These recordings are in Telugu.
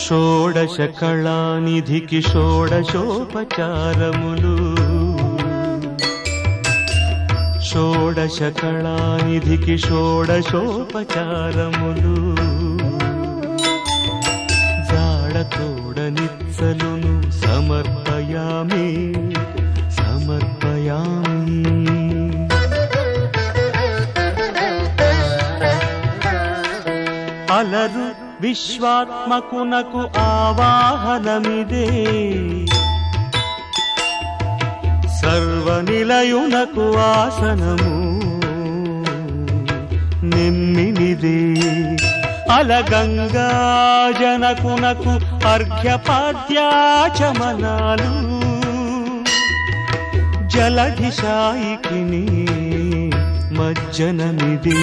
షోడశ కళానిధికి షోడశోపచారములు షోడశ కళానిధికి షోడశోపచారములు జాడతోడ నిత్సలును సమర్పయామి సమర్పయామి అలరు విశ్వాత్మకునకు ఆవాహనమిదే సర్వనిలయునకు ఆసనము నిమ్మినిదే అలగంగా జనకునకు అర్ఘ్యపాద్యాచమనాలు జలధిశాయికిని మజ్జనమిదే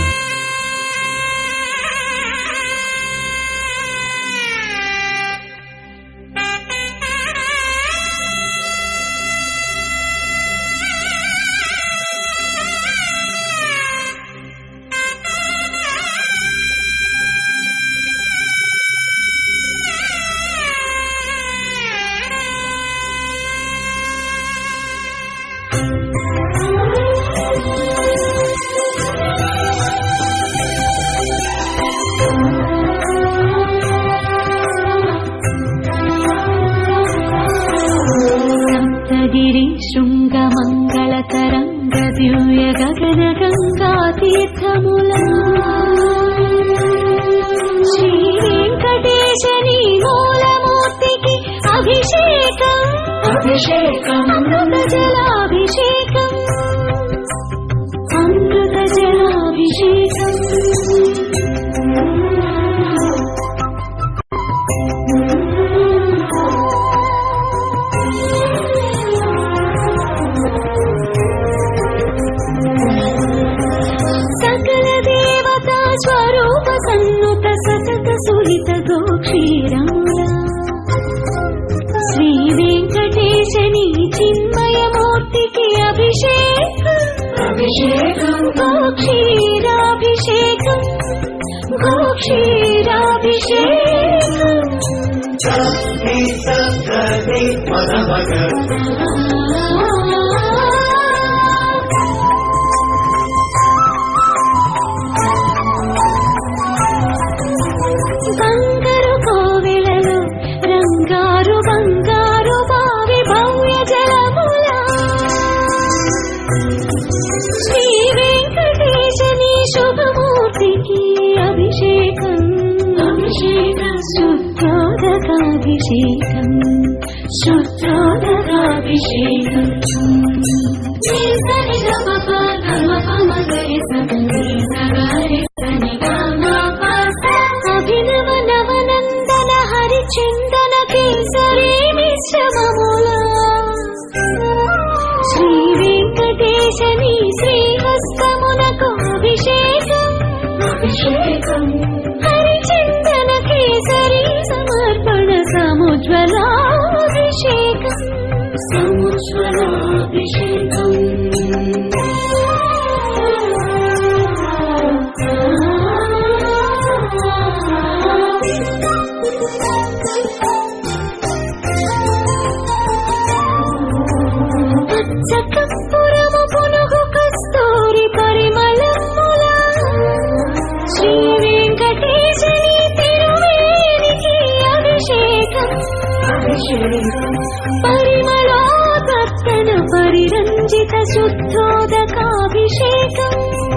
సప్తగిరి శృంగమంగళ తరంగ దివ్య గగన గంగా తీర్థముల శ్రీ వెంకటేశని మూలమూర్తికి అభిషేకం అభిషేకం అమృత జలాభిషేకం అమృత జలాభిషేకం సకల దేవతా స్వరూప సన్నుత సతత సురిత గోక్షీరముల శ్రీ వెంకటేశని చిన్మయమూర్తికి అభిషేకం అభిషేకం గోక్షీరాభిషేకం గోక్షీరాభిషేకం బంగారు కోవెలలో రంగారు బంగారు బావి భవ్య జలముల శ్రీ వెంకటేశని శుభమూర్తికి అభిషేకం అభిషేకం శుద్ధోదకాభిషేకం శుద్ధోదకాభిషేకం అభినవ నవనందన హరిచందన కేసరి మిశ్రమముల శ్రీ వెంకటేశని శ్రీహస్తమునకు అభిషేకం అభిషేకం హరిచందన కేసరి సమర్పణ సముజ్వలాభిషేకం సముజ్వలాభిషేకం పచ్చకప్పురము పునుగు కస్తూరి పరిమళముల శ్రీ వెంకటేశని తిరువేనికి అభిషేకం పరిమళోదత్తన పరిరంజిత శుద్ధోదకాభిషేకం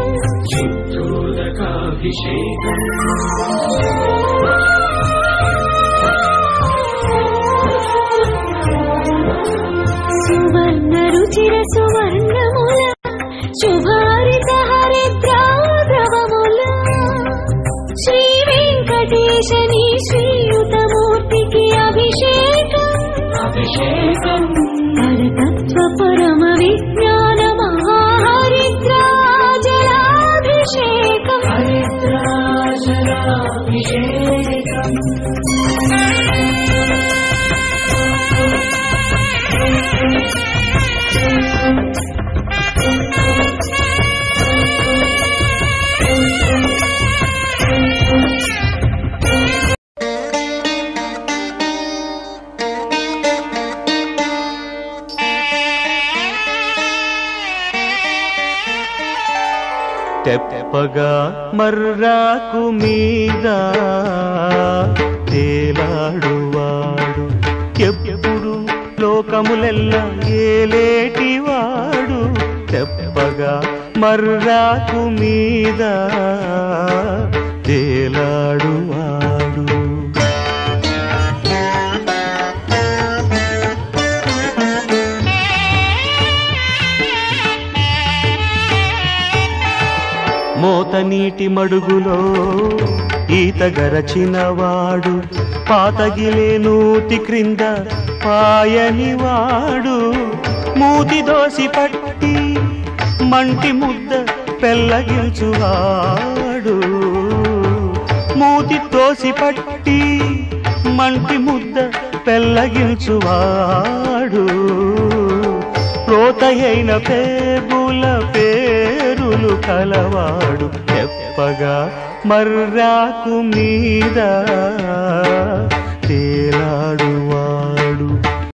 సువర్ణ రుచిర సువర్ణముల శుభారిత హరిద్రాద్రవముల శ్రీ వెంకటేశని శ్రీయుతమూర్తికి అభిషేకం అభిషేకం పరతత్వ పరమ విజ్ఞాన మహాహరిద్రాజలాభిషేకం హరిద్రాజలాభిషేకం తెప్పగా మర్రాకు మీద తేలాడువాడు ఎప్పుడు లోకములెల్ల ఏలేటివాడు తెప్పగా మర్రాకు మీద తేలాడువాడు మోత నీటి మడుగులో ఈత గరచినవాడు పాతగిలే నూతి క్రింద పాయనివాడు మూతి దోసి పట్టి మంటి ముద్ద పెళ్ళగిల్చువాడు మూతి తోసి పట్టి మంటి ముద్ద పెళ్ళగిల్చువాడు ప్రోతయైన పేబుల పేరులు కలవాడు చెప్పగా మర్రాకు మీద తేలాడువాడు